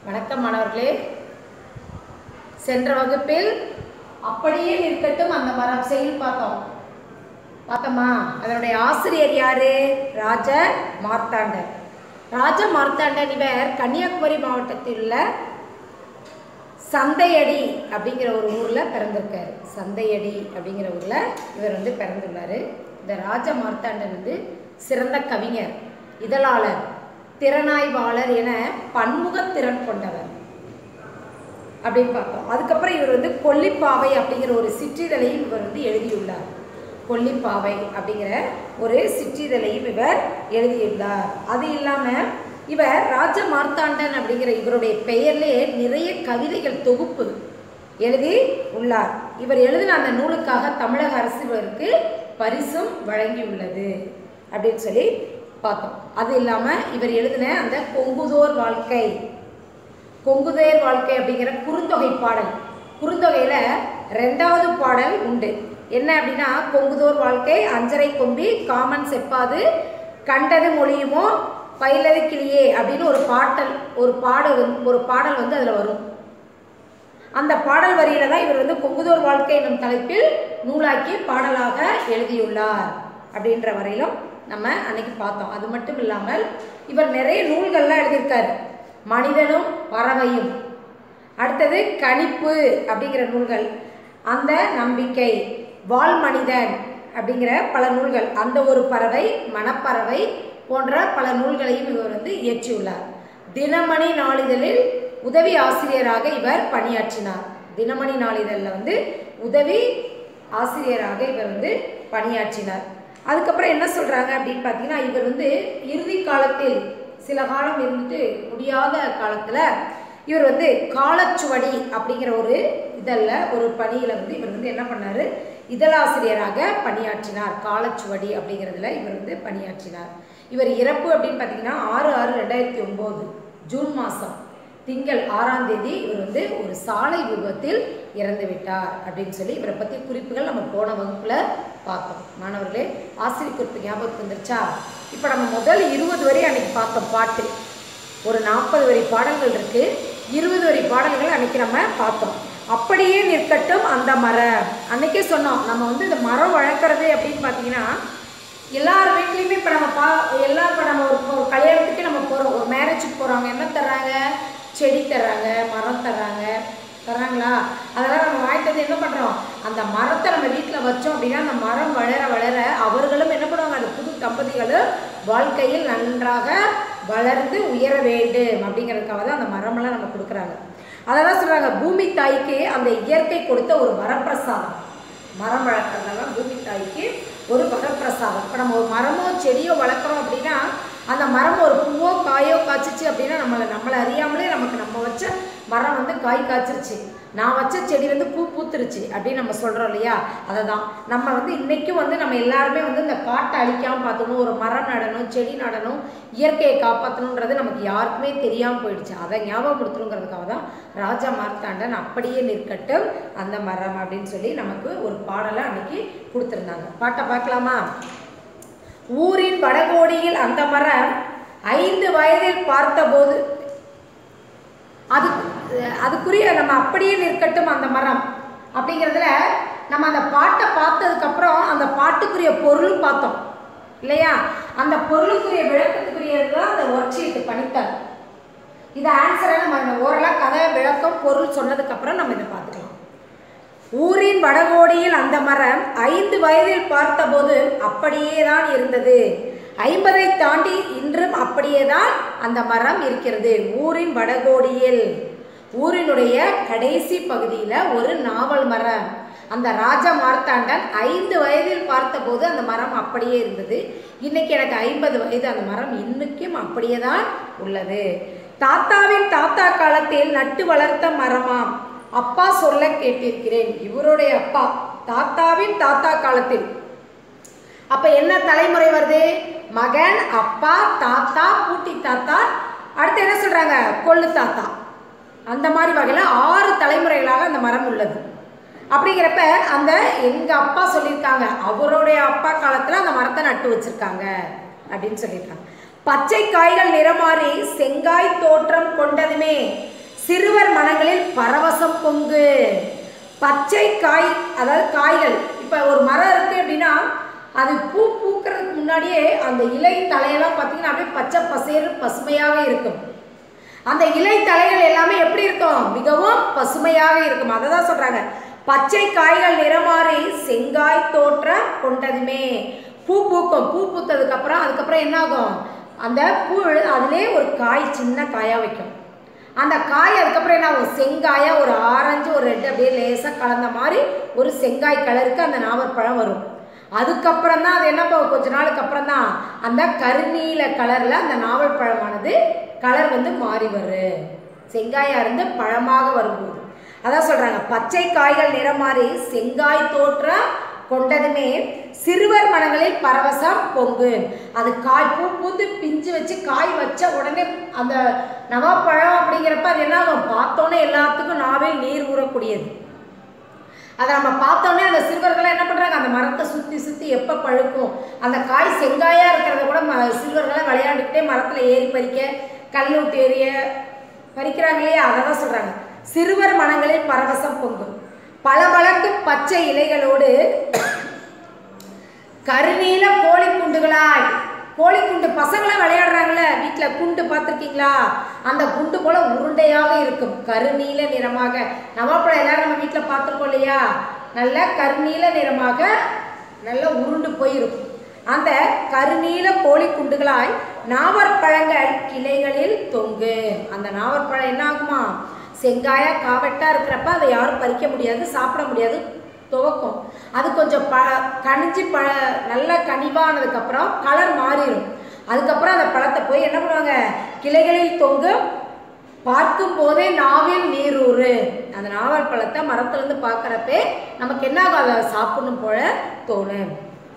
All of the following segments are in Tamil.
வணக்கம் மாணவர்களே சென்ற வகுப்பில் அப்படியே நிற்கட்டும் அந்த மரம் செயல் பார்த்தோம் பார்த்தோமா அதனுடைய ஆசிரியர் யாரு ராஜ மார்த்தாண்டன் ராஜ மார்த்தாண்டன் இவர் கன்னியாகுமரி மாவட்டத்தில் உள்ள சந்தையடி அப்படிங்கிற ஒரு ஊரில் பிறந்திருக்காரு சந்தையடி அப்படிங்கிற ஊரில் இவர் வந்து பிறந்துள்ளார் இந்த ராஜ மார்த்தாண்டன் வந்து சிறந்த கவிஞர் இதழாளர் திறனாய்வாளர் என பன்முகத் திறன் கொண்டவர் அப்படின்னு பார்த்தோம் அதுக்கப்புறம் இவர் வந்து கொல்லிப்பாவை அப்படிங்கிற ஒரு சிற்றிதழையும் இவர் வந்து எழுதியுள்ளார் கொல்லிப்பாவை அப்படிங்கிற ஒரு சிற்றிதழையும் இவர் எழுதியுள்ளார் அது இல்லாமல் இவர் ராஜ மார்த்தாண்டன் அப்படிங்கிற இவருடைய பெயர்லேயே நிறைய கவிதைகள் தொகுப்பு எழுதி உள்ளார் இவர் எழுதின அந்த நூலுக்காக தமிழக அரசு இவருக்கு பரிசும் வழங்கியுள்ளது அப்படின்னு சொல்லி பார்த்தோம் அது இல்லாமல் இவர் எழுதின அந்த கொங்குதோர் வாழ்க்கை கொங்குதேர் வாழ்க்கை அப்படிங்கிற குறுந்தொகை பாடல் குறுந்தொகையில் ரெண்டாவது பாடல் உண்டு என்ன அப்படின்னா கொங்குதோர் வாழ்க்கை அஞ்சரை கொம்பி காமன் செப்பாது கண்டது மொழியுமோ பயிலது கிளியே அப்படின்னு ஒரு பாட்டல் ஒரு பாடல் வந்து- ஒரு பாடல் வந்து அதில் வரும் அந்த பாடல் வரியில தான் இவர் வந்து கொங்குதோர் வாழ்க்கை என்னும் தலைப்பில் நூலாக்கி பாடலாக எழுதியுள்ளார் அப்படின்ற வரையிலும் நம்ம அன்னைக்கு பார்த்தோம் அது மட்டும் இல்லாமல் இவர் நிறைய நூல்கள்லாம் எழுதியிருக்காரு மனிதனும் பறவையும் அடுத்தது கணிப்பு அப்படிங்கிற நூல்கள் அந்த நம்பிக்கை வால் மனிதன் அப்படிங்கிற பல நூல்கள் அந்த ஒரு பறவை மணப்பறவை போன்ற பல நூல்களையும் இவர் வந்து இயற்றியுள்ளார் தினமணி நாளிதழில் உதவி ஆசிரியராக இவர் பணியாற்றினார் தினமணி நாளிதழில் வந்து உதவி ஆசிரியராக இவர் வந்து பணியாற்றினார் அதுக்கப்புறம் என்ன சொல்கிறாங்க அப்படின்னு பார்த்தீங்கன்னா இவர் வந்து இறுதி காலத்தில் சில காலம் இருந்துட்டு முடியாத காலத்தில் இவர் வந்து காலச்சுவடி அப்படிங்கிற ஒரு இதழில் ஒரு பணியில் வந்து இவர் வந்து என்ன பண்ணார் இதழாசிரியராக பணியாற்றினார் காலச்சுவடி அப்படிங்கிறதுல இவர் வந்து பணியாற்றினார் இவர் இறப்பு அப்படின்னு பார்த்தீங்கன்னா ஆறு ஆறு ரெண்டாயிரத்தி ஒம்பது ஜூன் மாதம் திங்கள் ஆறாம் தேதி இவர் வந்து ஒரு சாலை விபத்தில் இறந்து விட்டார் அப்படின்னு சொல்லி இவரை பற்றி குறிப்புகள் நம்ம போன வகுப்பில் பார்த்தோம் மாணவர்களே ஆசிரியர் குறிப்பு ஞாபகத்துக்கு வந்துருச்சா இப்போ நம்ம முதல் இருபது வரை அன்னைக்கு பார்த்தோம் பாட்டு ஒரு நாற்பது வரி பாடல்கள் இருக்கு இருபது வரி பாடல்கள் அன்னைக்கு நம்ம பார்த்தோம் அப்படியே நிற்கட்டும் அந்த மரம் அன்னைக்கே சொன்னோம் நம்ம வந்து இந்த மரம் வளர்க்குறது அப்படின்னு பார்த்தீங்கன்னா எல்லார் வீட்லேயுமே இப்போ நம்ம பா எல்லா இப்போ நம்ம ஒரு ஒரு கல்யாணத்துக்கு நம்ம போகிறோம் ஒரு மேரேஜுக்கு போகிறவங்க என்ன தர்றாங்க செடி தர்றாங்க மரம் தர்றாங்க தர்றாங்களா அதெல்லாம் நம்ம வாங்கிட்டு வந்து என்ன பண்ணுறோம் அந்த மரத்தை நம்ம வீட்டில் வச்சோம் அப்படின்னா அந்த மரம் வளர வளர அவர்களும் என்ன பண்ணுவாங்க அந்த புது தம்பதிகளும் வாழ்க்கையில் நன்றாக வளர்ந்து உயர வேண்டும் அப்படிங்கிறதுக்காக தான் அந்த மரமெல்லாம் நம்ம கொடுக்குறாங்க அதை தான் சொல்கிறாங்க பூமி தாய்க்கு அந்த இயற்கை கொடுத்த ஒரு வரப்பிரசாதம் மரம் வளர்க்குறதெல்லாம் பூமி தாய்க்கு ஒரு வரப்பிரசாதம் இப்போ நம்ம ஒரு மரமோ செடியோ வளர்க்குறோம் அப்படின்னா அந்த மரம் ஒரு பூவோ காயோ காய்ச்சிச்சு அப்படின்னா நம்மளை நம்மளை அறியாமலே நமக்கு நம்ம வச்ச மரம் வந்து காய் காய்ச்சிருச்சு நான் வச்ச செடி வந்து பூ பூத்துருச்சு அப்படின்னு நம்ம சொல்கிறோம் இல்லையா அதை தான் நம்ம வந்து இன்றைக்கும் வந்து நம்ம எல்லாருமே வந்து இந்த காட்டை அழிக்காமல் பார்த்துக்கணும் ஒரு மரம் நடணும் செடி நடணும் இயற்கையை காப்பாற்றணுன்றது நமக்கு யாருக்குமே தெரியாமல் போயிடுச்சு அதை ஞாபகப்படுத்தணுங்கிறதுக்காக தான் ராஜா மார்த்தாண்டன் அப்படியே நிற்கட்டும் அந்த மரம் அப்படின்னு சொல்லி நமக்கு ஒரு பாடலை அன்னைக்கு கொடுத்துருந்தாங்க பாட்டை பார்க்கலாமா ஊரின் வடகோடியில் அந்த மரம் ஐந்து வயதில் பார்த்தபோது அது அதுக்குரிய நம்ம அப்படியே நிற்கட்டும் அந்த மரம் அப்படிங்கிறதுல நம்ம அந்த பாட்டை பார்த்ததுக்கப்புறம் அந்த பாட்டுக்குரிய பொருள் பார்த்தோம் இல்லையா அந்த பொருளுக்குரிய விளக்கத்துக்குரியது தான் அந்த ஒர்க் ஷீட் பணித்தாள் இது ஆன்சரை நம்ம இந்த ஓரளவு கதை விளக்கம் பொருள் சொன்னதுக்கப்புறம் நம்ம இதை பார்த்துக்கலாம் ஊரின் வடகோடியில் அந்த மரம் ஐந்து வயதில் பார்த்தபோது அப்படியே தான் இருந்தது ஐம்பதை தாண்டி இன்றும் அப்படியே தான் அந்த மரம் இருக்கிறது ஊரின் வடகோடியில் ஊரினுடைய கடைசி பகுதியில் ஒரு நாவல் மரம் அந்த ராஜா மார்த்தாண்டன் ஐந்து வயதில் பார்த்தபோது அந்த மரம் அப்படியே இருந்தது இன்னைக்கு எனக்கு ஐம்பது வயது அந்த மரம் இன்னைக்கும் அப்படியே தான் உள்ளது தாத்தாவின் தாத்தா காலத்தில் நட்டு வளர்த்த மரமாம் அப்பா சொல்ல கேட்டிருக்கிறேன் இவருடைய அப்பா தாத்தாவின் தாத்தா காலத்தில் அப்ப என்ன தலைமுறை வருது மகன் அப்பா தாத்தா பூட்டி தாத்தா அடுத்து என்ன சொல்றாங்க கொள்ளு தாத்தா அந்த மாதிரி வகையில் ஆறு தலைமுறைகளாக அந்த மரம் உள்ளது அப்படிங்கிறப்ப அந்த எங்க அப்பா சொல்லியிருக்காங்க அவருடைய அப்பா காலத்தில் அந்த மரத்தை நட்டு வச்சிருக்காங்க அப்படின்னு சொல்லியிருக்காங்க பச்சை காய்கள் நிறமாறி செங்காய் தோற்றம் கொண்டதுமே சிறுவர் மனங்களில் பரவசம் பொங்கு பச்சை காய் அதாவது காய்கள் இப்போ ஒரு மரம் இருக்குது அப்படின்னா அது பூ பூக்கிறதுக்கு முன்னாடியே அந்த இலை தலையெல்லாம் பார்த்தீங்கன்னா அப்படியே பச்சை பசேறு பசுமையாக இருக்கும் அந்த இலை தலைகள் எல்லாமே எப்படி இருக்கும் மிகவும் பசுமையாக இருக்கும் அதை தான் சொல்கிறாங்க பச்சை காய்கள் நிறமாறி செங்காய் தோற்றம் கொண்டதுமே பூ பூக்கும் பூ பூத்ததுக்கு அப்புறம் அதுக்கப்புறம் என்ன ஆகும் அந்த பூ விழு- அதிலே ஒரு காய் சின்ன காயாக வைக்கும் அந்த காய் அதுக்கப்புறம் என்ன ஆகும் செங்காயா ஒரு ஆரஞ்சு ஒரு ரெட் அப்படியே லேசாக கலந்த மாதிரி ஒரு செங்காய் கலருக்கு அந்த நாவற்பழம் வரும் அதுக்கப்புறம் தான் அது என்ன பண்ணும் கொஞ்ச நாளுக்கு அப்புறம் தான் அந்த கருநீல கலரில் அந்த நாவல் பழமானது கலர் வந்து மாறி வரும் செங்காயா இருந்து பழமாக வரும்போது அதான் சொல்றாங்க பச்சை காய்கள் நிறம் மாறி செங்காய் தோற்றம் கொண்டதுமே சிறுவர் மனங்களில் பரவசம் பொங்கு அது காய் பூ பூத்து பிஞ்சு வச்சு காய் வச்ச உடனே அந்த நவாப்பழம் அப்படிங்கிறப்ப அது என்ன ஆகும் பார்த்தோன்னே எல்லாத்துக்கும் நாவில் நீர் ஊறக்கூடியது அதை நம்ம பார்த்தோன்னே அந்த சிறுவர்கள் என்ன பண்ணுறாங்க அந்த மரத்தை சுற்றி சுற்றி எப்போ பழுக்கும் அந்த காய் செங்காயாக இருக்கிறத கூட ம சிறுவர்களாக விளையாண்டுக்கிட்டே மரத்தில் ஏறி பறிக்க கல் விட்டு ஏறிய பறிக்கிறாங்க இல்லையா அதை தான் சொல்கிறாங்க சிறுவர் மனங்களில் பரவசம் பொங்கும் பளபளக்கு பச்சை இலைகளோடு கருநீல கோழி குண்டுகளாய் கோழி குண்டு பசங்களாம் விளையாடுறாங்கல்ல வீட்டில் குண்டு பார்த்துருக்கீங்களா அந்த குண்டு போல உருண்டையாக இருக்கும் கருநீல நிறமாக நவாப்பழம் எல்லாரும் நம்ம வீட்டில் பார்த்துருக்கோம் இல்லையா நல்ல கருநீல நிறமாக நல்ல உருண்டு போயிருக்கும் அந்த கருநீல கோழி குண்டுகளாய் நாவற்பழங்கள் கிளைகளில் தொங்கு அந்த நாவற்பழம் என்ன ஆகுமா செங்காயா காவட்டா இருக்கிறப்ப அதை யாரும் பறிக்க முடியாது சாப்பிட முடியாது துவக்கும் அது கொஞ்சம் ப கனிஞ்சு ப நல்ல கனிவானதுக்கப்புறம் கலர் மாறிடும் அதுக்கப்புறம் அந்த பழத்தை போய் என்ன பண்ணுவாங்க கிளைகளில் தொங்கும் பார்க்கும் போதே நாவில் நீரூறு அந்த நாவல் பழத்தை மரத்துலேருந்து பார்க்குறப்பே நமக்கு என்ன ஆகும் அதை சாப்பிடணும் போல தோணும்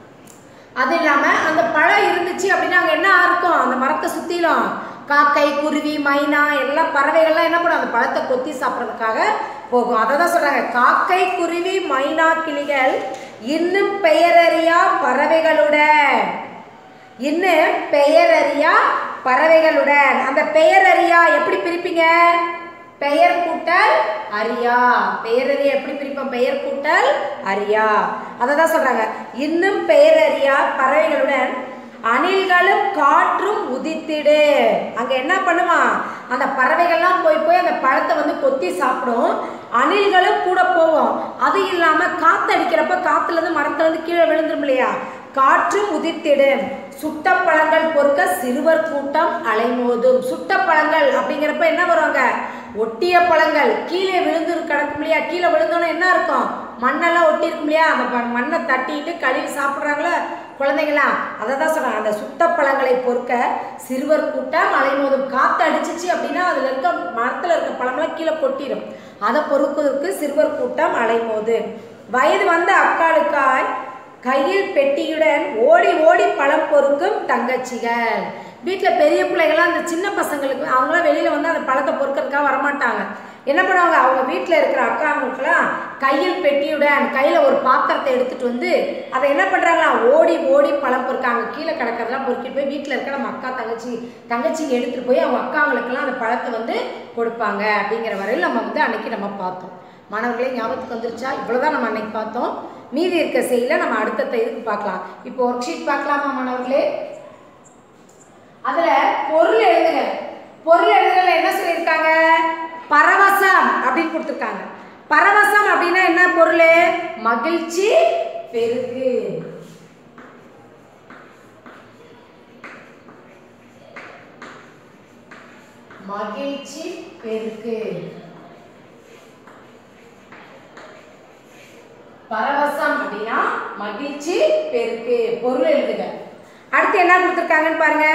அது இல்லாமல் அந்த பழம் இருந்துச்சு அப்படின்னா அங்கே என்ன இருக்கும் அந்த மரத்தை சுற்றிலும் காக்கை குருவி மைனா எல்லா பறவைகள்லாம் என்ன பண்ணும் அந்த பழத்தை கொத்தி சாப்பிட்றதுக்காக போகும் அதை தான் சொல்கிறாங்க காக்கை குருவி மைனா கிளிகள் இன்னும் பெயரறியா பறவைகளுடன் இன்னும் பெயரறியா பறவைகளுடன் அந்த பெயரறியா எப்படி பிரிப்பீங்க பெயர் கூட்டல் அரியா பெயரறியா எப்படி பிரிப்போம் பெயர் கூட்டல் அரியா அதை தான் சொல்றாங்க இன்னும் பெயரறியா பறவைகளுடன் அணில்களும் காற்றும் உதித்திடு அங்க என்ன பண்ணுவான் அந்த பறவைகள்லாம் போய் போய் அந்த பழத்தை வந்து கொத்தி சாப்பிடும் அணில்களும் கூட போவோம் அது இல்லாம காத்து அடிக்கிறப்ப காத்துல இருந்து மரத்துல இருந்து கீழே விழுந்துரும் இல்லையா காற்றும் உதித்திடும் சுட்ட பழங்கள் பொறுக்க சிறுவர் கூட்டம் அலைமோதும் சுட்ட பழங்கள் அப்படிங்கிறப்ப என்ன வருவாங்க ஒட்டிய பழங்கள் கீழே விழுந்து கிடக்கும் இல்லையா கீழே விழுந்தோன்னே என்ன இருக்கும் மண்ணெல்லாம் ஒட்டி இருக்கும் இல்லையா அந்த ப- மண்ணை தட்டிட்டு கழுவி சாப்பிட்றாங்களா குழந்தைங்களாம் அதை தான் சொல்கிறாங்க அந்த சுட்ட பழங்களை பொறுக்க சிறுவர் கூட்டம் அலைமோதும் காற்று அடிச்சிச்சு அப்படின்னா அதில் இருக்க மரத்தில் இருக்க பழமெல்லாம் கீழே கொட்டிடும் அதை பொறுப்பதற்கு சிறுவர் கூட்டம் அலைமோது வயது வந்த அக்காளுக்காய் கையில் பெட்டியுடன் ஓடி ஓடி பழம் பொறுக்கும் தங்கச்சிகள் வீட்டில் பெரிய பிள்ளைகள்லாம் அந்த சின்ன பசங்களுக்கு அவங்களாம் வெளியில் வந்து அந்த பழத்தை பொறுக்கிறதுக்காக வரமாட்டாங்க என்ன பண்ணுவாங்க அவங்க வீட்டில் இருக்கிற அக்காங்களுக்கெல்லாம் கையில் பெட்டியுடன் கையில் ஒரு பாத்திரத்தை எடுத்துகிட்டு வந்து அதை என்ன பண்ணுறாங்களா ஓடி ஓடி பழம் பொறுக்காங்க கீழே கிடக்கிறதெல்லாம் பொறுக்கிட்டு போய் வீட்டில் இருக்கிற நம்ம அக்கா தங்கச்சி தங்கச்சிங்க எடுத்துகிட்டு போய் அவங்க அக்காங்களுக்கெல்லாம் அந்த பழத்தை வந்து கொடுப்பாங்க அப்படிங்கிற வரையில் நம்ம வந்து அன்னைக்கு நம்ம பார்த்தோம் மாணவர்களே ஞாபகத்துக்கு வந்துருச்சா இவ்வளோதான் நம்ம அன்னைக்கு பார்த்தோம் மீதி இருக்க செய்யல நம்ம அடுத்தடுத்த இதுக்கு பார்க்கலாம் இப்போ ஒர்க் ஷீட் பார்க்கலாமா மாணவர்களே அதுல பொருள் எழுதுங்க பொருள் எழுதுறதுல என்ன சொல்லியிருக்காங்க பரவசம் அப்படின்னு கொடுத்துருக்காங்க பரவசம் அப்படின்னா என்ன பொருள் மகிழ்ச்சி பெருகு மகிழ்ச்சி பெருக்கு பரவசம் அப்படின்னா மகிழ்ச்சி பெருக்கு பொருள் எழுதுங்க அடுத்து என்ன கொடுத்துருக்காங்கன்னு பாருங்க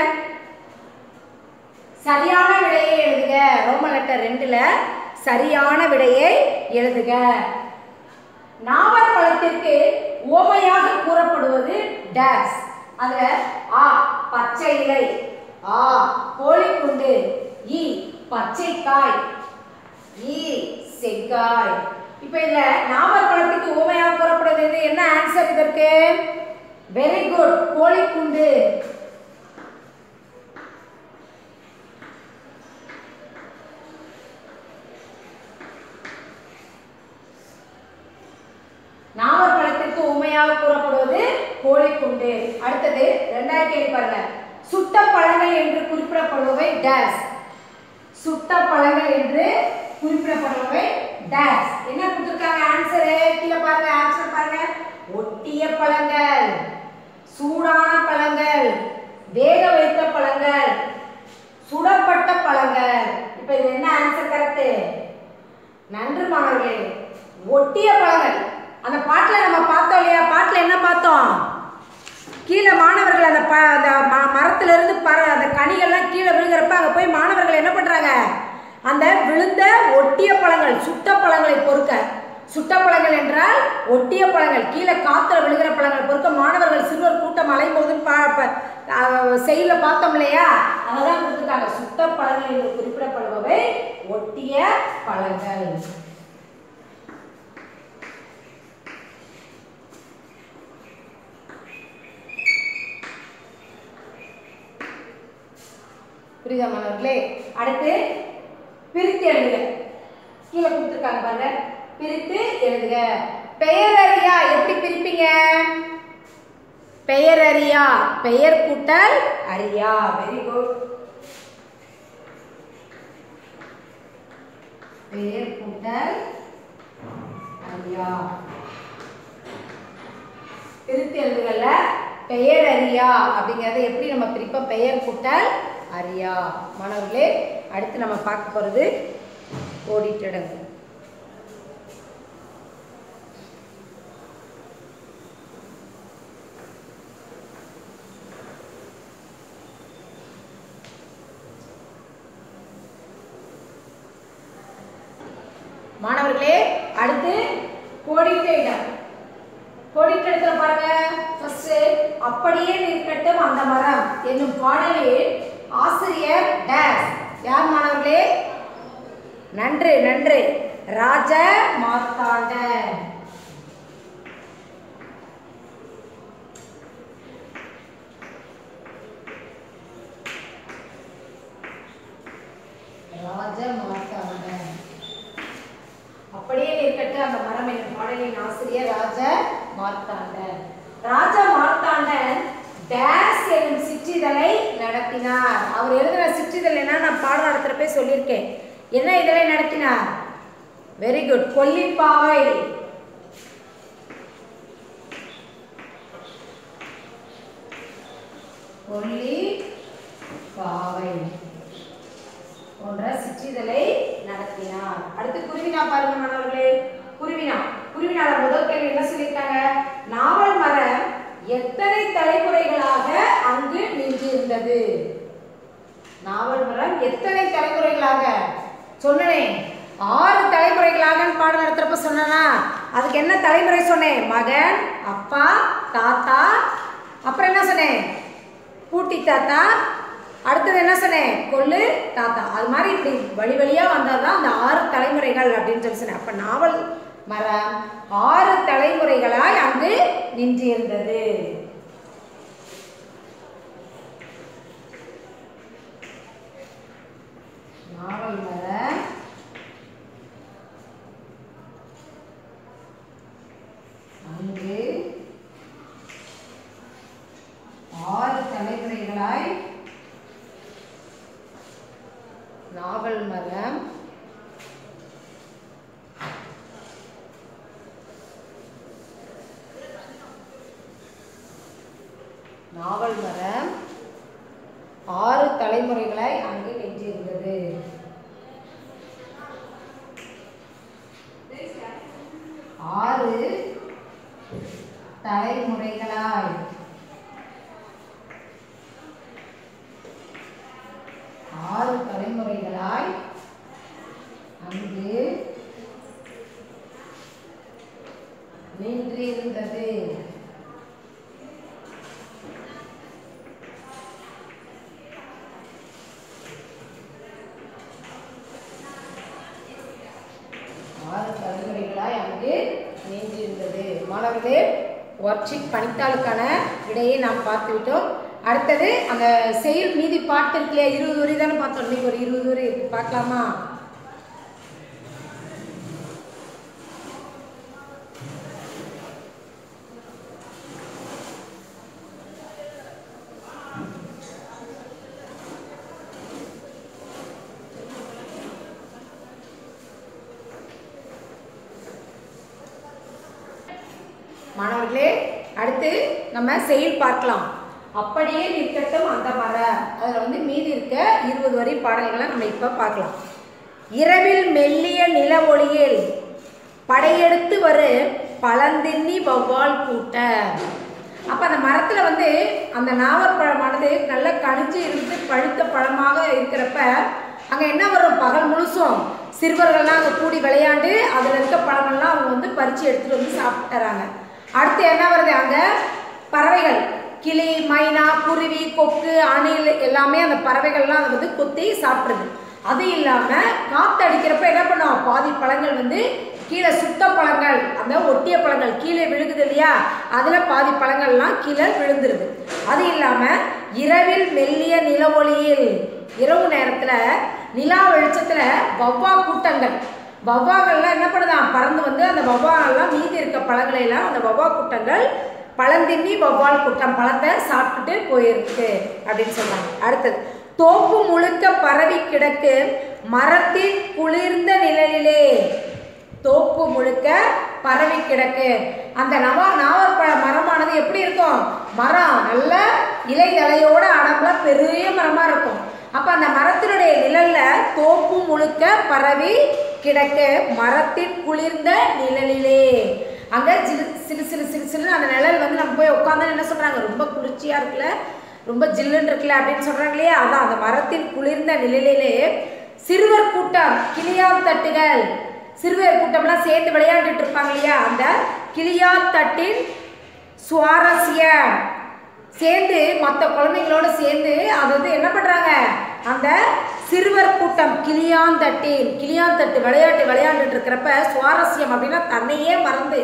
சரியான விடையை எழுதுக ரோம லெட்டர் ரெண்டுல சரியான விடையை எழுதுக நாவல் பழத்திற்கு ஓமையாக கூறப்படுவது டேஸ் அதுல ஆ பச்சை இலை ஆ கோழிக்குண்டு இ பச்சை காய் ஈ செங்காய் இப்போ இதுல நாவல் பழத்துக்கு ஊமையாக கூறப்படுவது எது? என்ன ஆன்சர் இதற்கு வெரி குட் கோழிக்குண்டு ரெண்டாவது கேள்வி பாருங்க சுட்ட பழங்கள் என்று குறிப்பிடப்படுபவை டேஸ் சுட்ட பழங்கள் என்று குறிப்பிடப்படுபவை டேஸ் என்ன கொடுத்துருக்காங்க ஆன்சரு கீழே பாருங்க ஆன்சர் பாருங்க ஒட்டிய பழங்கள் சூடான பழங்கள் வேக வைத்த பழங்கள் சுடப்பட்ட பழங்கள் இப்போ இது என்ன ஆன்சர் கரெக்ட் நன்று மாணவர்களே ஒட்டிய பழங்கள் அந்த பாட்டில் நம்ம பார்த்தோம் இல்லையா பாட்டில் என்ன பார்த்தோம் கீழே மாணவர்கள் அந்த ப அந்த ம மரத்துலேருந்து பற அந்த கனிகள்லாம் கீழே விழுகிறப்ப அங்கே போய் மாணவர்கள் என்ன பண்ணுறாங்க அந்த விழுந்த ஒட்டிய பழங்கள் சுட்ட பழங்களை பொறுக்க சுட்ட பழங்கள் என்றால் ஒட்டிய பழங்கள் கீழே காற்றுல விழுகிற பழங்கள் பொறுக்க மாணவர்கள் சிறுவர் கூட்டம் அலைம்போதுன்னு பா செயல பார்த்தோம் இல்லையா அதெல்லாம் கொடுத்துருக்காங்க சுட்ட பழங்கள் என்று குறிப்பிடப்படுபவை ஒட்டிய பழங்கள் புரியுதா மாணவர்களே அடுத்து பிரித்து எழுதுக கீழே கொடுத்துருக்காங்க பாருங்க பிரித்து எழுதுக பெயரறியா எப்படி பிரிப்பீங்க பெயரறியா பெயர் கூட்டல் அறியா வெரி குட் பெயர் கூட்டல் அறியா பிரித்து எழுதுகள்ல பெயர் அறியா அப்படிங்கறத எப்படி நம்ம பிரிப்போம் பெயர் கூட்டல் அறியா மாணவர்களே அடுத்து நம்ம பார்க்க போகிறது கோடிட்டடங்கு மாணவர்களே அடுத்து கோடிட்ட இடம் கோடிட்ட இடத்துல பாருங்க ஃபர்ஸ்ட் அப்படியே நிற்கட்டும் அந்த மரம் என்னும் பாடலில் ஆசிரியர் டேஸ் யார் மாணவர்களே நன்று நன்று ராஜ மார்த்தாண்டன் ராஜ மார்த்தாண்டன் அப்படியே நிற்கட்டும் அந்த மரம் என்னும் பாடலின் ஆசிரியர் ராஜ மார்த்தாண்டன் ராஜ மார்த்தாண்டன் டேஸ் என்னும் சிற்றிதழை நடத்தினார் அவர் எழுதின சிற்றிதழ் என்ன நான் பாடம் நடத்துறப்ப சொல்லியிருக்கேன் என்ன இதழை நடத்தினார் வெரி குட் கொல்லிப்பாவை கொல்லி பாவை போன்ற சிற்றிதழை நடத்தினார் அடுத்து குருவினா பாருங்க மாணவர்களே குருவினா குருவினால முதல் கேள்வி என்ன சொல்லியிருக்காங்க நாவல் மரம் எத்தனை தலைமுறைகளாக அங்கு நின்றிருந்தது நாவல் மரம் எத்தனை தலைமுறைகளாக சொன்னேன் ஆறு தலைமுறைகளாக பாடம் நடத்துறப்ப சொன்னனா அதுக்கு என்ன தலைமுறை சொன்னேன் மகன் அப்பா தாத்தா அப்புறம் என்ன சொன்னேன் பூட்டி தாத்தா அடுத்தது என்ன சொன்னேன் கொள்ளு தாத்தா அது மாதிரி இப்படி வழி வழியாக வந்தால் தான் அந்த ஆறு தலைமுறைகள் அப்படின்னு சொல்லி சொன்னேன் அப்போ நாவல் மரம் ஆறு தலைமுறைகளாய் அங்கு நின்றிருந்தது நாவல் மரம் அங்கு ஆறு தலைமுறைகளாய் நாவல் மரம் நாவல் மரம் ஆறு தலைமுறைகளாய் அங்கு நின்றிருந்தது ஆறு தலைமுறைகளாய் ஆறு தலைமுறைகளாய் அங்கு நின்றிருந்தது ஆறு தலைமுறைகளாய் அங்கு நின்றிருந்தது மாணவர்களே ஒர்க் ஷீட் பணித்தாளுக்கான விடையை நாம் பார்த்துவிட்டோம் அடுத்தது அந்த செயல் மீதி பாட்டு இருக்கு இல்லையா இருபது வரி தானே பார்த்தோம் இன்னைக்கு ஒரு இருபது வரி இருக்கு பார்க்கலாமா மாணவர்களே அடுத்து நம்ம செயல் பார்க்கலாம் அப்படியே நிற்கட்டும் அந்த மரம் அதில் வந்து மீதி இருக்க இருபது வரி பாடல்களை நம்ம இப்போ பார்க்கலாம் இரவில் மெல்லிய நில ஒளியில் படையெடுத்து வரு பழந்தின்னி வௌவால் கூட்ட அப்போ அந்த மரத்தில் வந்து அந்த நாவற்பழமானது நல்லா கனிஞ்சு இருந்து பழுத்த பழமாக இருக்கிறப்ப அங்கே என்ன வரும் பகல் முழுசும் சிறுவர்கள்லாம் அங்கே கூடி விளையாண்டு அதில் இருக்க பழமெல்லாம் அவங்க வந்து பறித்து எடுத்துகிட்டு வந்து சாப்பிட்டுறாங்க அடுத்து என்ன வருது அங்கே பறவைகள் கிளி மைனா குருவி கொக்கு அணில் எல்லாமே அந்த பறவைகள்லாம் அதை வந்து கொத்தி சாப்பிடுது அது இல்லாமல் காற்று அடிக்கிறப்ப என்ன பண்ணும் பாதி பழங்கள் வந்து கீழே சுத்த பழங்கள் அந்த ஒட்டிய பழங்கள் கீழே விழுகுது இல்லையா அதில் பாதி பழங்கள்லாம் கீழே விழுந்துருது அது இல்லாமல் இரவில் மெல்லிய நில ஒளியில் இரவு நேரத்தில் நிலா வெளிச்சத்தில் வவ்வா கூட்டங்கள் வவ்வாக்கள்லாம் என்ன பண்ணுதான் பறந்து வந்து அந்த வவ்வாலாம் மீதி இருக்க பழங்களை எல்லாம் அந்த வவ்வா கூட்டங்கள் பழந்தின்னி வவ்வால் கூட்டம் பழத்தை சாப்பிட்டுட்டு போயிருக்கு அப்படின்னு சொன்னாங்க அடுத்தது தோப்பு முழுக்க பரவி கிடக்கு மரத்தின் குளிர்ந்த நிழலிலே தோப்பு முழுக்க பரவி கிடக்கு அந்த நவா நாவற்பழ மரமானது எப்படி இருக்கும் மரம் நல்ல இலை தலையோட அடம்புல பெரிய மரமாக இருக்கும் அப்போ அந்த மரத்தினுடைய நிழல்ல தோப்பு முழுக்க பரவி கிடக்க மரத்தின் குளிர்ந்த நிழலிலே அங்கே ஜிலு சிலு சிலு சிலு சிலுன்னு அந்த நிழல் வந்து நம்ம போய் உட்காந்து என்ன சொல்கிறாங்க ரொம்ப குளிர்ச்சியாக இருக்குல்ல ரொம்ப ஜில்லுன்னு இருக்குல்ல அப்படின்னு சொல்கிறாங்க இல்லையா அதான் அந்த மரத்தின் குளிர்ந்த நிழலிலே சிறுவர் கூட்டம் கிளியாம் தட்டுகள் சிறுவர் கூட்டம்லாம் சேர்ந்து விளையாண்டுட்டு இருப்பாங்க இல்லையா அந்த கிளியா தட்டின் சுவாரஸ்யம் சேர்ந்து மற்ற குழந்தைங்களோட சேர்ந்து அது வந்து என்ன பண்ணுறாங்க அந்த சிறுவர் கூட்டம் கிளியாந்தட்டின் கிளியாந்தட்டு விளையாட்டு விளையாண்டுட்டு இருக்கிறப்ப சுவாரஸ்யம் அப்படின்னா தன்னையே மறந்து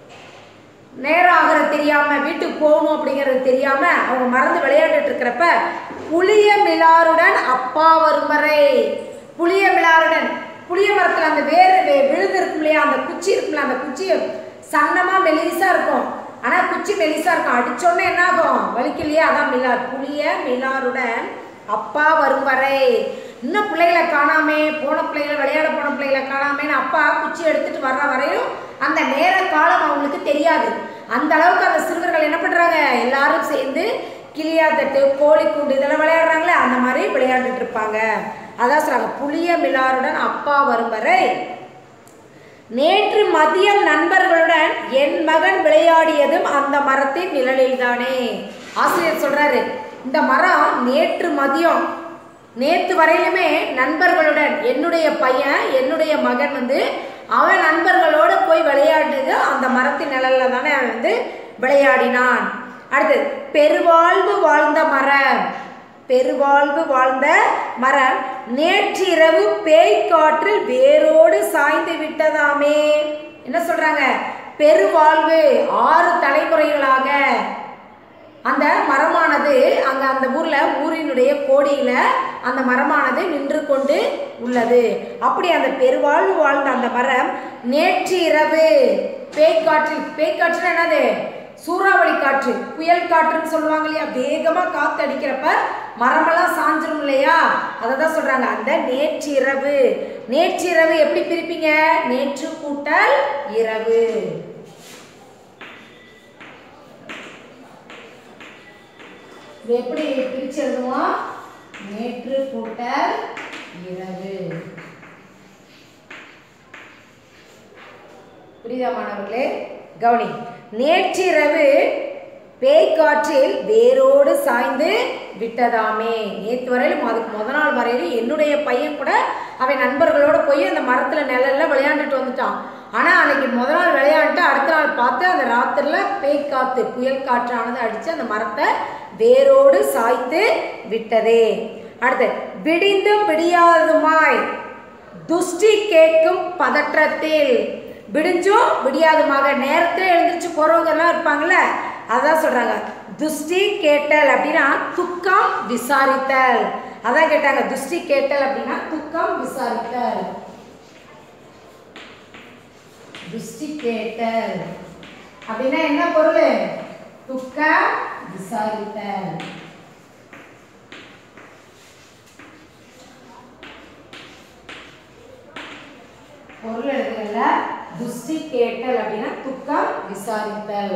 நேரம் ஆகிறது தெரியாமல் வீட்டுக்கு போகணும் அப்படிங்கிறது தெரியாமல் அவங்க மறந்து விளையாண்டுட்டு இருக்கிறப்ப புளிய மிலாருடன் அப்பா வரும் வரை புளிய மிலாருடன் புளிய மரத்தில் அந்த வேர் வே- விழுது இருக்கும் இல்லையா அந்த குச்சி இருக்குல்ல அந்த குச்சி சன்னமாக மெலிசாக இருக்கும் ஆனால் குச்சி மெலிசாக இருக்கும் அடிச்சோன்னே என்ன ஆகும் வலிக்கலையா அதான் மிலார் புளிய மிலாருடன் அப்பா வரும் வரை இன்னும் பிள்ளைகளை காணாமே போன பிள்ளைகளை விளையாட போன பிள்ளைகளை காணாமேன்னு அப்பா குச்சி எடுத்துட்டு வர்ற வரையும் அந்த நேர காலம் அவங்களுக்கு தெரியாது அந்த அளவுக்கு அந்த சிறுவர்கள் என்ன பண்ணுறாங்க எல்லாரும் சேர்ந்து கிளியாத்தட்டு கோழிக்கூண்டு இதெல்லாம் விளையாடுறாங்களே அந்த மாதிரி விளையாண்டுட்டு இருப்பாங்க அதான் சொல்றாங்க புளிய மிலாருடன் அப்பா வரும் வரை நேற்று மதியம் நண்பர்களுடன் என் மகன் விளையாடியதும் அந்த மரத்தின் நிழலில்தானே ஆசிரியர் சொல்றாரு இந்த மரம் நேற்று மதியம் நேற்று வரையிலுமே நண்பர்களுடன் என்னுடைய பையன் என்னுடைய மகன் வந்து அவன் நண்பர்களோடு போய் விளையாடுது அந்த மரத்தின் நிழல்ல தானே அவன் வந்து விளையாடினான் அடுத்து பெருவாழ்வு வாழ்ந்த மரம் பெருவாழ்வு வாழ்ந்த மரம் நேற்றிரவு பேய் காற்றில் வேரோடு சாய்ந்து விட்டதாமே என்ன சொல்றாங்க பெருவாழ்வு ஆறு தலைமுறைகளாக அந்த மரமானது அங்க அந்த ஊர்ல ஊரினுடைய கோடியில அந்த மரமானது நின்று கொண்டு உள்ளது அப்படி அந்த பெருவாழ்வு வாழ்ந்த அந்த மரம் நேற்று இரவு பேய்க்காற்றில் பேய்க்காற்றுனா என்னது சூறாவளி காற்று புயல் காற்றுன்னு சொல்லுவாங்க இல்லையா வேகமா காத்து அடிக்கிறப்ப மரமெல்லாம் சாஞ்சிரும் இல்லையா அதை தான் சொல்றாங்க அந்த நேற்றிரவு நேற்றிரவு எப்படி பிரிப்பீங்க நேற்று கூட்டல் இரவு இது எப்படி பிரிச்சு எழுதுவோம் நேற்று கூட்டல் இரவு புரியுதா மாணவர்களே கவனி நேற்றிரவு பேய்க்காற்றில் வேரோடு சாய்ந்து விட்டதாமே நேற்று வரையிலும் அதுக்கு முத நாள் வரையிலும் என்னுடைய பையன் கூட அவன் நண்பர்களோட போய் அந்த மரத்தில் நிழல்ல விளையாண்டுட்டு வந்துட்டான் ஆனால் அன்னைக்கு முத நாள் விளையாண்டுட்டு அடுத்த நாள் பார்த்து அந்த ராத்திரியில் பேய்க்காத்து புயல் காற்றானது அடித்து அந்த மரத்தை வேரோடு சாய்த்து விட்டதே அடுத்து விடிந்தும் விடியாதுமாய் துஷ்டி கேட்கும் பதற்றத்தில் விடிஞ்சும் விடியாதுமாக நேரத்தில் எழுந்திரிச்சு போகிறவங்க எல்லாம் இருப்பாங்கல்ல அதான் சொல்கிறாங்க துஷ்டி கேட்டல் அப்படின்னா துக்கம் விசாரித்தல் அதான் கேட்டாங்க துஷ்டி கேட்டல் அப்படின்னா துக்கம் விசாரித்தல் துஷ்டி கேட்டல் அப்படின்னா என்ன பொருள் துக்கம் விசாரித்தல் பொருள் எழுதுகள்ல துஷ்டி கேட்டல் அப்படின்னா துக்கம் விசாரித்தல்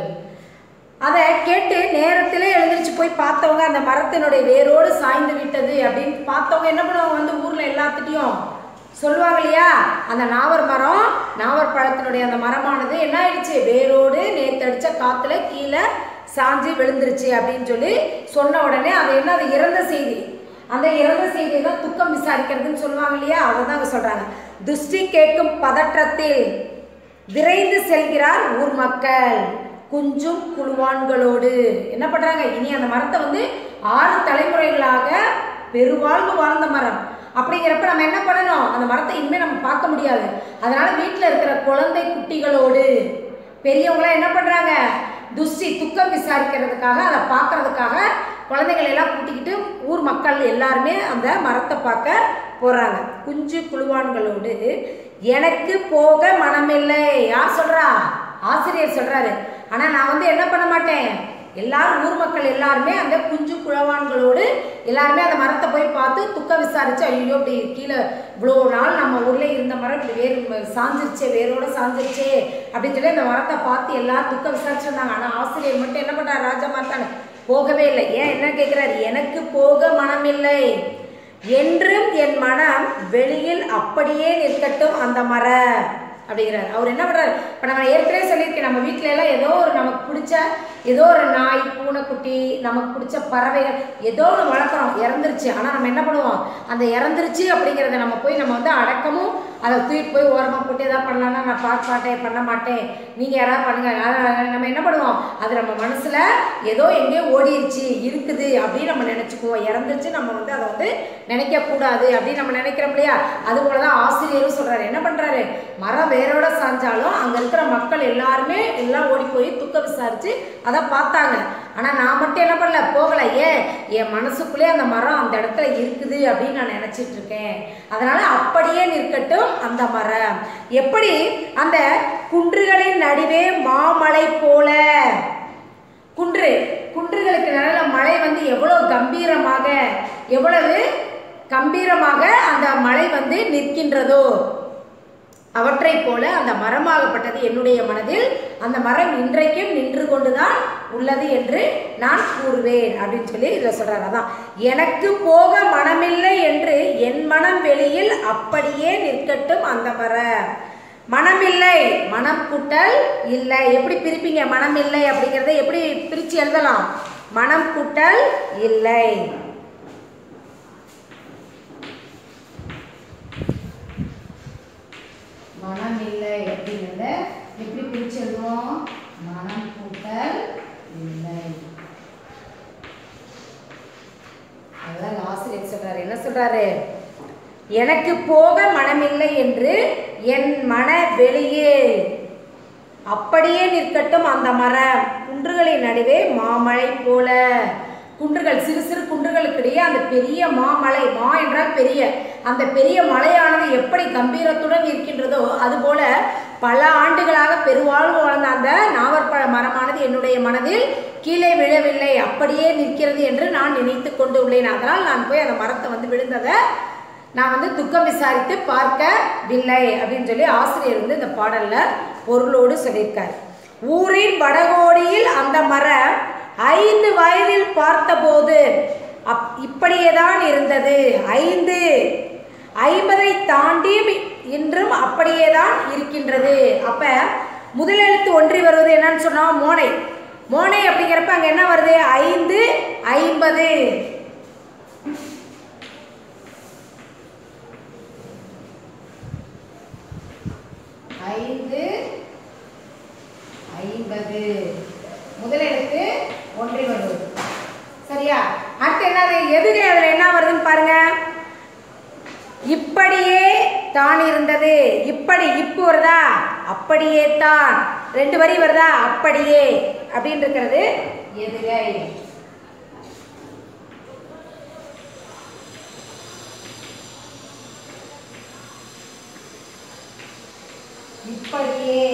அதை கேட்டு நேரத்திலே எழுந்திரிச்சு போய் பார்த்தவங்க அந்த மரத்தினுடைய வேரோடு சாய்ந்து விட்டது அப்படின்னு பார்த்தவங்க என்ன பண்ணுவாங்க வந்து ஊர்ல எல்லாத்துட்டையும் சொல்லுவாங்க இல்லையா அந்த நாவர் மரம் நாவர் பழத்தினுடைய அந்த மரமானது என்ன ஆயிடுச்சு வேரோடு நேத்தடிச்ச காத்துல கீழே சாஞ்சு விழுந்துருச்சு அப்படின்னு சொல்லி சொன்ன உடனே அது என்ன அது இறந்த செய்தி அந்த இறந்த செய்தியை தான் துக்கம் விசாரிக்கிறதுன்னு சொல்லுவாங்க இல்லையா அதை தான் அங்க சொல்றாங்க துஷ்டி கேட்கும் பதற்றத்தில் விரைந்து செல்கிறார் ஊர் மக்கள் குஞ்சும் குழுவான்களோடு என்ன பண்றாங்க இனி அந்த மரத்தை வந்து ஆறு தலைமுறைகளாக பெருவாழ்வு வாழ்ந்த மரம் அப்படிங்கிறப்ப நம்ம என்ன பண்ணணும் அந்த மரத்தை இனிமேல் நம்ம பார்க்க முடியாது அதனால வீட்டில் இருக்கிற குழந்தை குட்டிகளோடு பெரியவங்களாம் என்ன பண்றாங்க துஷ்டி துக்கம் விசாரிக்கிறதுக்காக அதை பார்க்கறதுக்காக குழந்தைகள் எல்லாம் கூட்டிக்கிட்டு ஊர் மக்கள் எல்லாருமே அந்த மரத்தை பார்க்க போறாங்க குஞ்சு குழுவான்களோடு எனக்கு போக மனமில்லை யார் சொல்றா ஆசிரியர் சொல்றாரு ஆனா நான் வந்து என்ன பண்ண மாட்டேன் எல்லாரும் ஊர் மக்கள் எல்லாருமே அந்த குஞ்சு குழவான்களோடு எல்லாருமே அந்த மரத்தை போய் பார்த்து துக்க விசாரிச்சு ஐயோ இப்படி கீழே இவ்வளோ நாள் நம்ம ஊர்ல இருந்த மரம் இப்படி வேறு சாஞ்சிருச்சே வேரோட சாஞ்சிருச்சே அப்படின்னு சொல்லி அந்த மரத்தை பார்த்து எல்லாரும் துக்க விசாரிச்சிருந்தாங்க ஆனா ஆசிரியர் மட்டும் என்ன பண்றாரு ராஜா மாத்தாங்க போகவே இல்லை ஏன் என்ன கேட்கிறாரு எனக்கு போக மனமில்லை என்றும் என் மனம் வெளியில் அப்படியே நிற்கட்டும் அந்த மரம் அப்படிங்கிறார் அவர் என்ன பண்றாரு இப்போ நம்ம ஏற்கனவே சொல்லியிருக்கேன் நம்ம வீட்டில எல்லாம் ஏதோ ஒரு நமக்கு பிடிச்ச ஏதோ ஒரு நாய் பூனைக்குட்டி நமக்கு பிடிச்ச பறவைகள் ஏதோ ஒன்று வளர்க்குறோம் இறந்துருச்சு ஆனால் நம்ம என்ன பண்ணுவோம் அந்த இறந்துருச்சு அப்படிங்கிறத நம்ம போய் நம்ம வந்து அடக்கமும் அதை தூக்கிட்டு போய் ஓரமாக போட்டு எதாவது பண்ணலான்னா நான் பார்க்க மாட்டேன் பண்ண மாட்டேன் நீங்கள் யாராவது பண்ணுங்க ஆனா நம்ம என்ன பண்ணுவோம் அது நம்ம மனசில் ஏதோ எங்கேயோ ஓடிருச்சு இருக்குது அப்படின்னு நம்ம நினச்சிக்குவோம் இறந்துருச்சு நம்ம வந்து அதை வந்து நினைக்கக்கூடாது அப்படின்னு நம்ம நினைக்கிறோம் இல்லையா அது போல தான் ஆசிரியரும் சொல்கிறாரு என்ன பண்ணுறாரு மரம் வேரோட சாஞ்சாலும் அங்கே இருக்கிற மக்கள் எல்லாருமே எல்லாம் ஓடி போய் துக்க விசாரித்து அதை பார்த்தாங்க ஆனால் நான் மட்டும் என்ன பண்ணல போகலை ஏன் என் மனசுக்குள்ளே அந்த மரம் அந்த இடத்துல இருக்குது அப்படின்னு நான் நினச்சிட்டு இருக்கேன் அதனால அப்படியே நிற்கட்டும் அந்த மரம் எப்படி அந்த குன்றுகளின் நடுவே மாமலை போல குன்று குன்றுகளுக்கு நடுவில் மலை வந்து எவ்வளோ கம்பீரமாக எவ்வளவு கம்பீரமாக அந்த மலை வந்து நிற்கின்றதோ அவற்றைப் போல அந்த மரமாகப்பட்டது என்னுடைய மனதில் அந்த மரம் இன்றைக்கும் நின்று கொண்டுதான் உள்ளது என்று நான் கூறுவேன் அப்படின்னு சொல்லி இதில் சொல்றாரு அதான் எனக்கு போக மனமில்லை என்று என் மனம் வெளியில் அப்படியே நிற்கட்டும் அந்த மரம் மனமில்லை மனம் கூட்டல் இல்லை எப்படி பிரிப்பீங்க மனம் இல்லை அப்படிங்கிறத எப்படி பிரித்து எழுதலாம் மனம் கூட்டல் இல்லை மனம் இல்லை அப்படிங்கிறத எப்படி பிரிச்சு எழுதுவோம் மனம் கூட்டல் இல்லை அதான் ஆசிரியர் சொல்றாரு என்ன சொல்றாரு எனக்கு போக மனமில்லை என்று என் மன வெளியே அப்படியே நிற்கட்டும் அந்த மரம் குன்றுகளின் நடுவே மாமலை போல குன்றுகள் சிறு சிறு குன்றுகளுக்கிடையே அந்த பெரிய மாமலை மா என்றால் பெரிய அந்த பெரிய மலையானது எப்படி கம்பீரத்துடன் இருக்கின்றதோ அதுபோல பல ஆண்டுகளாக பெருவாழ்வு வாழ்ந்த அந்த நாவற்பழ மரமானது என்னுடைய மனதில் கீழே விழவில்லை அப்படியே நிற்கிறது என்று நான் நினைத்து கொண்டு உள்ளேன் அதனால் நான் போய் அந்த மரத்தை வந்து விழுந்ததை நான் வந்து துக்கம் விசாரித்து பார்க்கவில்லை அப்படின்னு சொல்லி ஆசிரியர் வந்து இந்த பாடல்ல பொருளோடு சொல்லியிருக்கார் ஊரின் வடகோடியில் அந்த மரம் ஐந்து வயதில் பார்த்தபோது அப் இப்படியே தான் இருந்தது ஐந்து ஐம்பதை தாண்டி இன்றும் அப்படியே தான் இருக்கின்றது அப்ப முதலெழுத்து ஒன்றி வருவது என்னன்னு சொன்னா மோனை மோனை அப்படிங்கிறப்ப அங்க என்ன வருது ஐந்து ஐம்பது ஐந்து ஐம்பது முதலெழுத்து ஒன்றை வருவது சரியா அடுத்து என்னது எதுகை அதில் என்ன வருதுன்னு பாருங்க இப்படியே தான் இருந்தது இப்படி இப்பு வருதா அப்படியே தான் ரெண்டு வரி வருதா அப்படியே அப்படின்னு இருக்கிறது எதுகை இப்படியே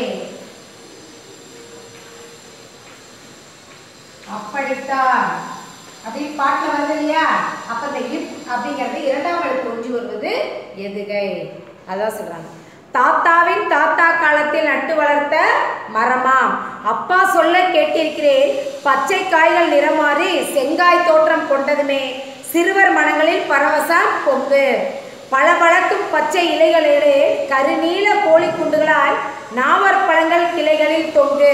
அப்படித்தான் அப்படின்னு பாட்டில் வருது இல்லையா அப்ப இந்த இப் அப்படிங்கிறது இரண்டாம் எழுத்து ஒன்றி வருவது எதுகை அதான் சொல்றாங்க தாத்தாவின் தாத்தா காலத்தில் நட்டு வளர்த்த மரமாம் அப்பா சொல்ல கேட்டிருக்கிறேன் பச்சை காய்கள் நிறமாறி செங்காய் தோற்றம் கொண்டதுமே சிறுவர் மனங்களில் பரவசம் பொங்கு பளபளக்கும் பச்சை இலைகளிலே கருநீல கோழி குண்டுகளாய் நாவற்பழங்கள் கிளைகளில் தொங்கு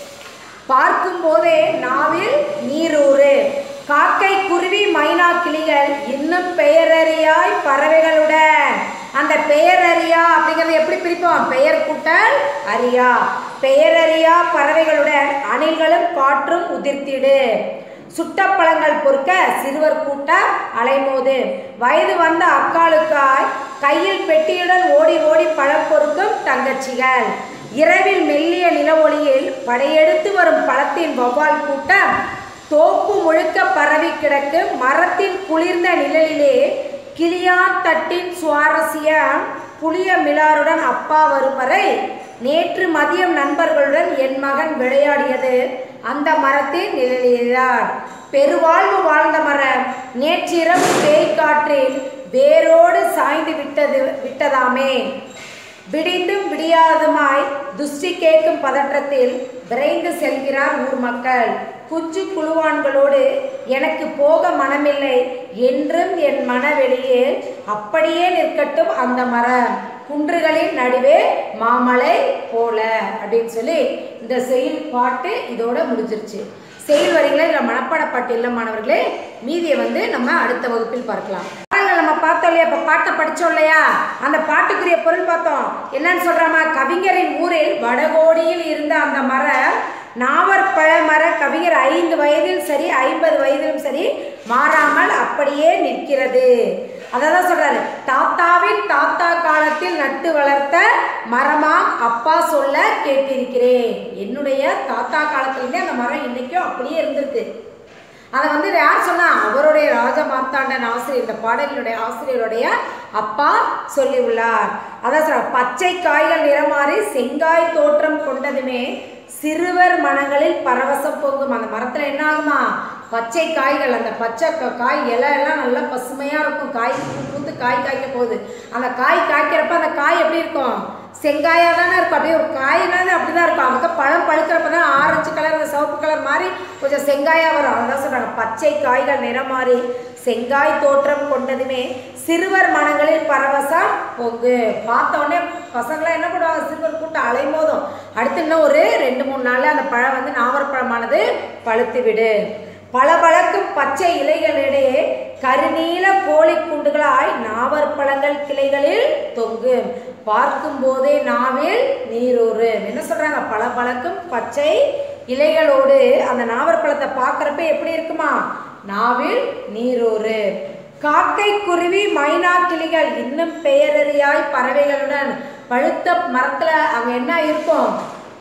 பார்க்கும் போதே நாவில் நீரூறு காக்கை குருவி மைனா கிளிகள் இன்னும் பெயரறியாய் பறவைகளுடன் அந்த பெயரறியா அப்படிங்கிறது எப்படி பிரிப்போம் பெயர் கூட்டல் அறியா பெயரறியா பறவைகளுடன் அணில்களும் காற்றும் உதிர்த்திடு சுட்டப்பழங்கள் பொறுக்க சிறுவர் கூட்டம் அலைமோது வயது வந்த அக்காளுக்காய் கையில் பெட்டியுடன் ஓடி ஓடி பழம் பொறுக்கும் தங்கச்சிகள் இரவில் மெல்லிய நிலவொளியில் படையெடுத்து வரும் பழத்தின் வௌவால் கூட்டம் தோப்பு முழுக்க பரவி கிடக்கு மரத்தின் குளிர்ந்த நிழலிலே கிளியான் தட்டின் சுவாரஸ்யம் புளிய மிலாருடன் அப்பா வரும் வரை நேற்று மதியம் நண்பர்களுடன் என் மகன் விளையாடியது அந்த மரத்தின் நிழலில்தான் பெருவாழ்வு வாழ்ந்த மரம் நேற்றிரவு பேய்க்காற்றில் வேரோடு சாய்ந்து விட்டது விட்டதாமே விடிந்தும் விடியாதுமாய் துஷ்டி கேட்கும் பதற்றத்தில் விரைந்து செல்கிறார் ஊர் மக்கள் குஞ்சு குழுவான்களோடு எனக்கு போக மனமில்லை என்றும் என் மனவெளியே அப்படியே நிற்கட்டும் அந்த மரம் குன்றுகளின் நடுவே மாமலை போல அப்படின்னு சொல்லி இந்த செயல் பாட்டு இதோட முடிஞ்சிருச்சு செயல் வரிகளை இதில் மனப்பாடப்பாட்டு இல்லை மாணவர்களே மீதியை வந்து நம்ம அடுத்த வகுப்பில் பார்க்கலாம் பாடல்கள் நம்ம பார்த்தோம் இல்லையா இப்போ பாட்டை படித்தோம் இல்லையா அந்த பாட்டுக்குரிய பொருள் பார்த்தோம் என்னன்னு சொல்கிறாமா கவிஞரின் ஊரில் வடகோடியில் இருந்த அந்த மரம் நாவற்பழ மர கவிஞர் ஐந்து வயதில் சரி ஐம்பது வயதிலும் சரி மாறாமல் அப்படியே நிற்கிறது அதை தான் சொல்றாரு தாத்தாவின் தாத்தா காலத்தில் நட்டு வளர்த்த மரமாம் அப்பா சொல்ல கேட்டிருக்கிறேன் என்னுடைய தாத்தா காலத்துலேருந்தே அந்த மரம் இன்னைக்கும் அப்படியே இருந்திருக்கு அதை வந்து யார் சொன்னா அவருடைய ராஜ மார்த்தாண்டன் ஆசிரியர் இந்த பாடலினுடைய ஆசிரியருடைய அப்பா சொல்லி உள்ளார் அதான் சொல்ற பச்சை காய்கள் நிறமாறி செங்காய் தோற்றம் கொண்டதுமே சிறுவர் மனங்களில் பரவசம் பொங்கும் அந்த மரத்துல என்ன ஆகுமா பச்சை காய்கள் அந்த பச்சை க- காய் இலை எல்லாம் நல்லா பசுமையா இருக்கும் காய் பூ பூத்து காய் காய்க்க போகுது அந்த காய் காய்க்கிறப்ப அந்த காய் எப்படி இருக்கும் செங்காயா தானே இருக்கும் அப்படியே ஒரு காயினாலே அப்படி தான் இருக்கும் அவங்க பழம் பழுக்கிறப்ப தான் ஆரஞ்சு கலர் அந்த சிவப்பு கலர் மாதிரி கொஞ்சம் செங்காயா வரும் அதான் சொல்றாங்க பச்சை காய்கள் நிறம் மாறி செங்காய் தோற்றம் கொண்டதுமே சிறுவர் மனங்களில் பரவசம் பொங்கு பார்த்த உடனே பசங்களாம் என்ன பண்ணுவாங்க சிறுவர் கூட்டம் அலைமோதும் அடுத்து இன்னும் ஒரு ரெண்டு மூணு நாள்ல அந்த பழம் வந்து நாவற்பழமானது பழுத்து விடு பளபளக்கும் பச்சை இலைகளிடையே கருநீல கோழி குண்டுகளாய் நாவற்பழங்கள் கிளைகளில் தொங்கு பார்க்கும் போதே நாவில் நீரூறு என்ன சொல்றாங்க பளபளக்கும் பச்சை இலைகளோடு அந்த நாவற்பழத்தை பார்க்கறப்ப எப்படி இருக்குமா நாவில் நீரூறு காக்கை குருவி மைனா கிளிகள் இன்னும் பெயரறியாய் பறவைகளுடன் பழுத்த மரத்துல அங்க என்ன இருக்கும்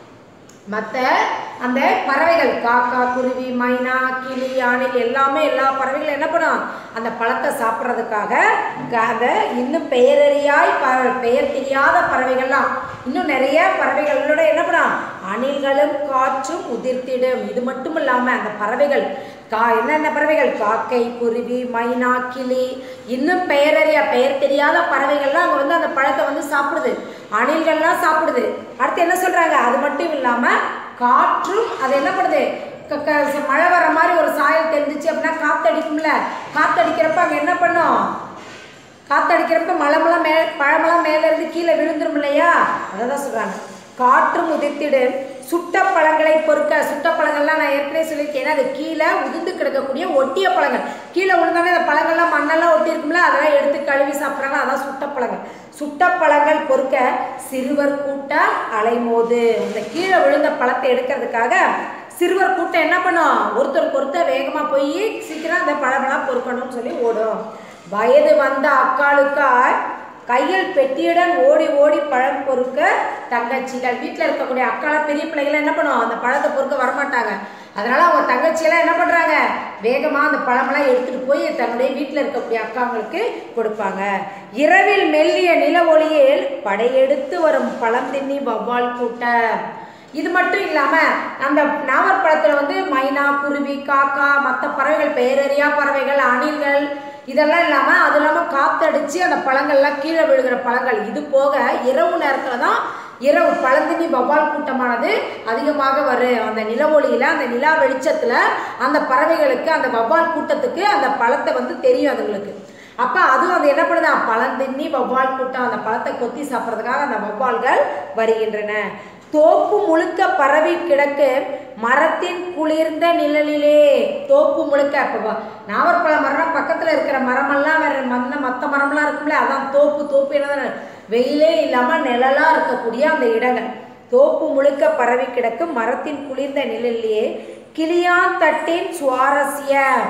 மற்ற அந்த பறவைகள் காக்கா குருவி மைனா கிளி யானை எல்லாமே எல்லா பறவைகளும் என்ன பண்ணும் அந்த பழத்தை சாப்பிட்றதுக்காக க- அந்த இன்னும் பெயரறியாய் ப பெயர் தெரியாத பறவைகள்லாம் இன்னும் நிறைய பறவைகளோட என்ன பண்ணும் அணில்களும் காற்றும் உதிர்த்திடும் இது மட்டும் இல்லாமல் அந்த பறவைகள் கா என்னென்ன பறவைகள் காக்கை குருவி மைனா கிளி இன்னும் பெயரறியா பெயர் தெரியாத பறவைகள்லாம் அங்கே வந்து அந்த பழத்தை வந்து சாப்பிடுது அணில்கள்லாம் சாப்பிடுது அடுத்து என்ன சொல்றாங்க அது மட்டும் இல்லாம காற்றும் அது என்ன பண்ணுது க- க- மழை வர மாதிரி ஒரு சாயல் தெரிஞ்சிச்சு அப்படின்னா காத்தடிக்கும்ல காத்தடிக்கிறப்ப அங்கே என்ன பண்ணும் காத்தடிக்கிறப்ப மலைமெல்லாம் மே பழமெல்லாம் மேலே இருந்து கீழே விழுந்துரும் இல்லையா அதை தான் சொல்கிறாங்க காற்றும் உதிர்த்திடு சுட்ட பழங்களை பொறுக்க சுட்ட பழங்கள்லாம் நான் ஏற்கனவே சொல்லியிருக்கேன் ஏன்னா அது கீழே உதிர்ந்து கிடக்கக்கூடிய ஒட்டிய பழங்கள் கீழே விழுந்தோடனே அந்த பழங்கள்லாம் மண்ணெல்லாம் ஒட்டி இருக்கும்ல அதெல்லாம் எடுத்து கழுவி சாப்பிட்றாங்க அதான் சுட்ட பழங்கள் சுட்ட பழங்கள் பொறுக்க சிறுவர் கூட்டம் அலைமோது அந்த கீழே விழுந்த பழத்தை எடுக்கிறதுக்காக சிறுவர் கூட்டம் என்ன பண்ணும் ஒருத்தருக்கு ஒருத்தர் வேகமாக போய் சீக்கிரம் அந்த பழமெல்லாம் பொறுக்கணும்னு சொல்லி ஓடும் வயது வந்த அக்காளுக்காய் கையில் பெட்டியுடன் ஓடி ஓடி பழம் பொறுக்க தங்கச்சிகள் வீட்டில் இருக்கக்கூடிய அக்கால பெரிய பிள்ளைகள் என்ன பண்ணும் அந்த பழத்தை பொறுக்க வரமாட்டாங்க அதனால அவங்க தங்கச்சியெல்லாம் என்ன பண்ணுறாங்க வேகமாக அந்த பழமெல்லாம் எடுத்துகிட்டு போய் தன்னுடைய வீட்டில் இருக்கக்கூடிய அக்காங்களுக்கு கொடுப்பாங்க இரவில் மெல்லிய நில ஒளியில் படையெடுத்து வரும் பழம் தின்னி வவ்வால் கூட்டம் இது மட்டும் இல்லாமல் அந்த நாவற்பழத்தில் வந்து மைனா குருவி காக்கா மற்ற பறவைகள் பெயரறியா பறவைகள் அணில்கள் இதெல்லாம் இல்லாமல் அது இல்லாமல் காத்தடிச்சு அந்த பழங்கள்லாம் கீழே விழுகிற பழங்கள் இது போக இரவு நேரத்தில் தான் இரவு பழந்தினி வவ்வால் கூட்டமானது அதிகமாக வரும் அந்த நில ஒளியில் அந்த நிலா வெளிச்சத்தில் அந்த பறவைகளுக்கு அந்த வவ்வால் கூட்டத்துக்கு அந்த பழத்தை வந்து தெரியும் அதுங்களுக்கு அப்போ அதுவும் அது என்ன பண்ணுதான் பழந்தின்னி வவ்வால் கூட்டம் அந்த பழத்தை கொத்தி சாப்பிட்றதுக்காக அந்த வவ்வால்கள் வருகின்றன தோப்பு முழுக்க பரவி கிடக்கு மரத்தின் குளிர்ந்த நிழலிலே தோப்பு முழுக்க இப்போ நாவற்பழ மரம் பக்கத்தில் இருக்கிற மரமெல்லாம் வேற மண்ண மற்ற மரம்லாம் இருக்கும்ல அதான் தோப்பு தோப்பு என்னதான் வெயிலே இல்லாமல் நிழலாக இருக்கக்கூடிய அந்த இடங்கள் தோப்பு முழுக்க பரவி கிடக்கும் மரத்தின் குளிர்ந்த நிழலிலே கிளியாந்தட்டின் சுவாரஸ்யம்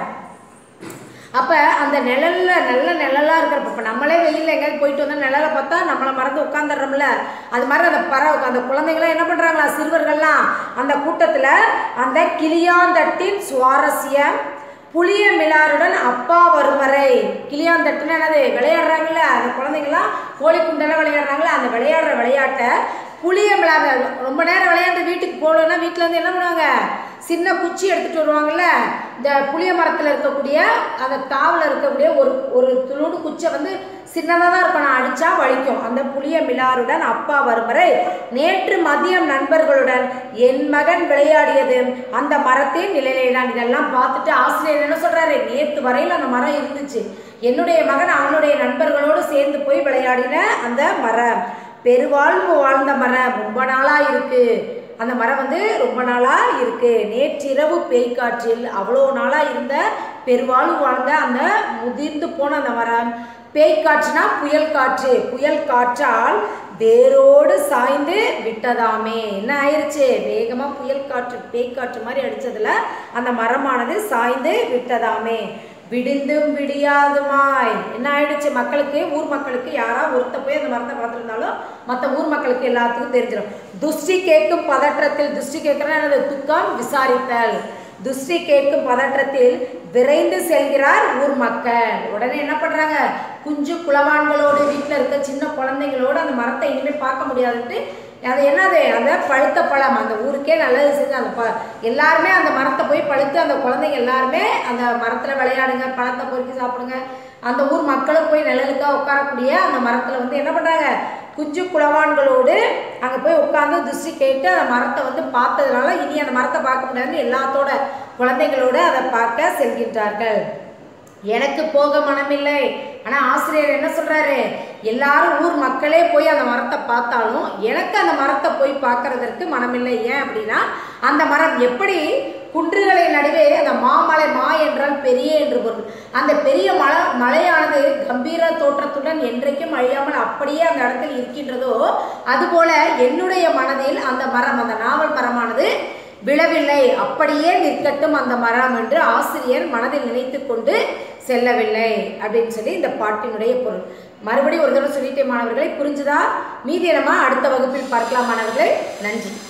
அப்போ அந்த நிழல்ல நல்ல நிழலாக இருக்கிறப்ப இப்போ நம்மளே வெயிலில் எங்கேயாவது போயிட்டு வந்தால் நிழலை பார்த்தா நம்மளை மறந்து உட்காந்துடுறோம்ல அது மாதிரி அந்த பறவை அந்த குழந்தைங்களாம் என்ன பண்ணுறாங்களா சிறுவர்கள்லாம் அந்த கூட்டத்தில் அந்த கிளியாந்தட்டின் சுவாரஸ்யம் புளிய மிலாருடன் அப்பா வரும் வரை கிளியாந்தட்டுன்னு என்னது விளையாடுறாங்கல்ல அந்த குழந்தைங்களாம் கோழி குண்டெல்லாம் விளையாடுறாங்கல்ல அந்த விளையாடுற விளையாட்டை புளிய மிளாறு ரொம்ப நேரம் விளையாண்டு வீட்டுக்கு போகலன்னா வீட்டில் இருந்து என்ன பண்ணுவாங்க சின்ன குச்சி எடுத்துகிட்டு வருவாங்கல்ல இந்த புளிய மரத்தில் இருக்கக்கூடிய அந்த தாவில் இருக்கக்கூடிய ஒரு ஒரு துளூடு குச்சை வந்து சின்னதாக தான் இருக்கும் நான் அடித்தா வலிக்கும் அந்த புளிய மிலாருடன் அப்பா வரும் வரை நேற்று மதியம் நண்பர்களுடன் என் மகன் விளையாடியது அந்த மரத்தின் நிலையிலான் இதெல்லாம் பார்த்துட்டு ஆசிரியர் என்ன சொல்கிறாரு நேற்று வரையில் அந்த மரம் இருந்துச்சு என்னுடைய மகன் அவனுடைய நண்பர்களோடு சேர்ந்து போய் விளையாடின அந்த மரம் பெருவாழ்வு வாழ்ந்த மரம் ரொம்ப நாளாக இருக்கு அந்த மரம் வந்து ரொம்ப நாளாக இருக்கு நேற்றிரவு பேய்க்காற்றில் அவ்வளோ நாளாக இருந்த பெருவாழ்வு வாழ்ந்த அந்த முதிர்ந்து போன அந்த மரம் பேய்க்காற்றுனா புயல் காற்று புயல் காற்றால் வேரோடு சாய்ந்து விட்டதாமே என்ன ஆயிருச்சு வேகமாக புயல் காற்று பேய்க்காற்று மாதிரி அடிச்சதுல அந்த மரமானது சாய்ந்து விட்டதாமே விடிந்தும் விடியாதுமாய் என்ன ஆயிடுச்சு மக்களுக்கு ஊர் மக்களுக்கு யாரா ஒருத்த போய் அந்த மரத்தை பார்த்துருந்தாலும் மற்ற ஊர் மக்களுக்கு எல்லாத்துக்கும் தெரிஞ்சிடும் துஷ்டி கேட்கும் பதற்றத்தில் துஷ்டி கேட்கறா என்னது துக்கம் விசாரித்தல் துஷ்டி கேட்கும் பதற்றத்தில் விரைந்து செல்கிறார் ஊர் மக்கள் உடனே என்ன பண்றாங்க குஞ்சு குளவான்களோடு வீட்டில் இருக்க சின்ன குழந்தைங்களோடு அந்த மரத்தை இனிமேல் பார்க்க முடியாதுன்ட்டு அது என்னது அந்த பழுத்த பழம் அந்த ஊருக்கே நல்லது செஞ்சு அந்த ப எல்லாருமே அந்த மரத்தை போய் பழுத்து அந்த குழந்தைங்க எல்லாருமே அந்த மரத்தில் விளையாடுங்க பழத்தை பொறுக்கி சாப்பிடுங்க அந்த ஊர் மக்களும் போய் நிழலுக்காக உட்காரக்கூடிய அந்த மரத்தில் வந்து என்ன பண்ணுறாங்க குஞ்சு குளவான்களோடு அங்கே போய் உட்காந்து திருஷ்டி கேட்டு அந்த மரத்தை வந்து பார்த்ததுனால இனி அந்த மரத்தை பார்க்க முடியாதுன்னு எல்லாத்தோட குழந்தைகளோடு அதை பார்க்க செல்கின்றார்கள் எனக்கு போக மனமில்லை ஆனால் ஆசிரியர் என்ன சொல்றாரு எல்லாரும் ஊர் மக்களே போய் அந்த மரத்தை பார்த்தாலும் எனக்கு அந்த மரத்தை போய் பார்க்கறதற்கு மனமில்லை ஏன் அப்படின்னா அந்த மரம் எப்படி குன்றுகளை நடுவே அந்த மாமலை மா என்றால் பெரிய என்று பொருள் அந்த பெரிய மலை மலையானது கம்பீர தோற்றத்துடன் என்றைக்கும் அழியாமல் அப்படியே அந்த இடத்தில் இருக்கின்றதோ அதுபோல என்னுடைய மனதில் அந்த மரம் அந்த நாவல் மரமானது விழவில்லை அப்படியே நிற்கட்டும் அந்த மரம் என்று ஆசிரியர் மனதில் நினைத்து கொண்டு செல்லவில்லை அப்படின்னு சொல்லி இந்த பாட்டினுடைய பொருள் மறுபடியும் ஒரு தடவை சொல்லிட்டே மாணவர்களை புரிஞ்சுதா மீதி நம்ம அடுத்த வகுப்பில் பார்க்கலாம் மாணவர்களே நன்றி